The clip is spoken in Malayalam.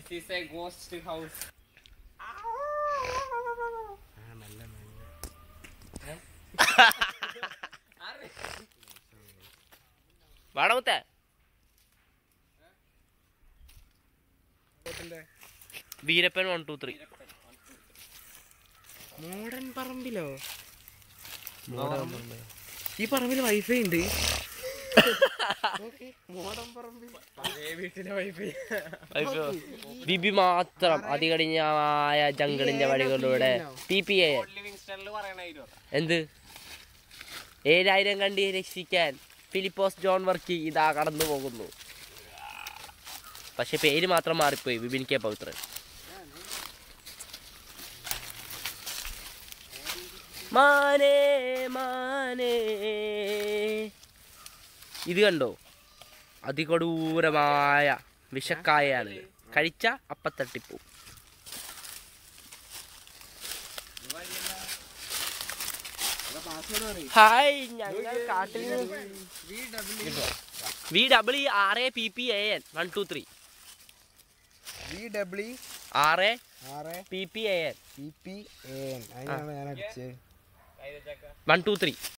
This is a ghost house. ആര്? വാടമുത്തേ Veerappan one two three modern പറമ്പിലോ ഈ പറമ്പിൽ വൈഫൈ ഉണ്ട് മോഡൻ പറമ്പിൽ പഴയ വീട്ടിലെ വൈഫൈ ബിബി മാത്രം അതികടിഞ്ഞായ ജംഗിളിന്റെ വഴികളിലൂടെ പി പി എ ലിവിങ്സ്റ്റണിൽ പറയണായിരുന്നു എന്ത് ഏഴായിരം കണ്ടി രക്ഷിക്കാൻ ഫിലിപ്പോസ് ജോൺ വർക്കി ഇതാ കടന്നു പോകുന്നു പക്ഷെ പേര് മാത്രം മാറിപ്പോയി വിപിൻ കെ പവിത്രൻ മാനേ മാനേ ഇത് കണ്ടോ അതികൊടൂരമായ വിഷക്കായാണ് കഴിച്ച അപ്പത്തട്ടിപ്പൂ ഹായ് ഞങ്ങൾ കാട്ടിൽ V W R A P P A N one two three V W R A ആറ് P P A N P P N അതിനാണ് ഞാൻ അടിച്ചത് വൺ ടു ത്രീ